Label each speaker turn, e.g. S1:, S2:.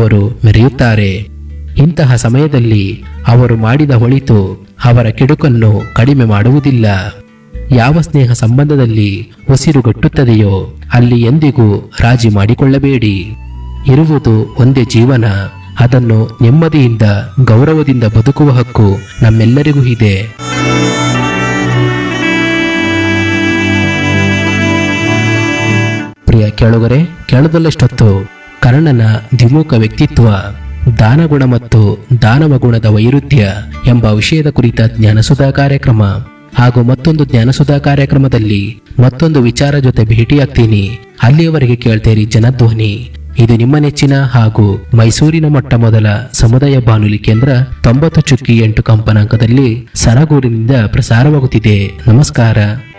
S1: ಅವರು ಮೆರೆಯುತ್ತಾರೆ ಇಂತಹ ಸಮಯದಲ್ಲಿ ಅವರು ಮಾಡಿದ ಹೊಳಿತು ಅವರ ಕೆಡುಕನ್ನು ಕಡಿಮೆ ಮಾಡುವುದಿಲ್ಲ ಯಾವ ಸ್ನೇಹ ಸಂಬಂಧದಲ್ಲಿ ಉಸಿರುಗಟ್ಟುತ್ತದೆಯೋ ಅಲ್ಲಿ ಎಂದಿಗೂ ರಾಜಿ ಮಾಡಿಕೊಳ್ಳಬೇಡಿ ಇರುವುದು ಒಂದೇ ಜೀವನ ಅದನ್ನು ನೆಮ್ಮದಿಯಿಂದ ಗೌರವದಿಂದ ಬದುಕುವ ಹಕ್ಕು ನಮ್ಮೆಲ್ಲರಿಗೂ ಇದೆ ಪ್ರಿಯ ಕೇಳುಗರೆ ಕೇಳದಲ್ಲಷ್ಟೊತ್ತು ಕರ್ಣನ ದ್ವಿಮುಖ ವ್ಯಕ್ತಿತ್ವ ದಾನಗುಣ ಮತ್ತು ದಾನವ ಗುಣದ ವೈರುಧ್ಯ ಎಂಬ ವಿಷಯದ ಕುರಿತ ಜ್ಞಾನಸುಧಾ ಕಾರ್ಯಕ್ರಮ ಹಾಗೂ ಮತ್ತೊಂದು ಜ್ಞಾನಸುಧಾ ಕಾರ್ಯಕ್ರಮದಲ್ಲಿ ಮತ್ತೊಂದು ವಿಚಾರ ಜೊತೆ ಭೇಟಿಯಾಗ್ತೀನಿ ಅಲ್ಲಿಯವರೆಗೆ ಕೇಳ್ತೇರಿ ಜನಧ್ವನಿ ಇದು ನಿಮ್ಮ ನೆಚ್ಚಿನ ಹಾಗೂ ಮೈಸೂರಿನ ಮೊಟ್ಟ ಮೊದಲ ಸಮುದಾಯ ಬಾನುಲಿ ಕೇಂದ್ರ ತೊಂಬತ್ತು ಚುಕ್ಕಿ ಎಂಟು ಕಂಪನಾಂಕದಲ್ಲಿ ಸರಗೂರಿನಿಂದ ಪ್ರಸಾರವಾಗುತ್ತಿದೆ ನಮಸ್ಕಾರ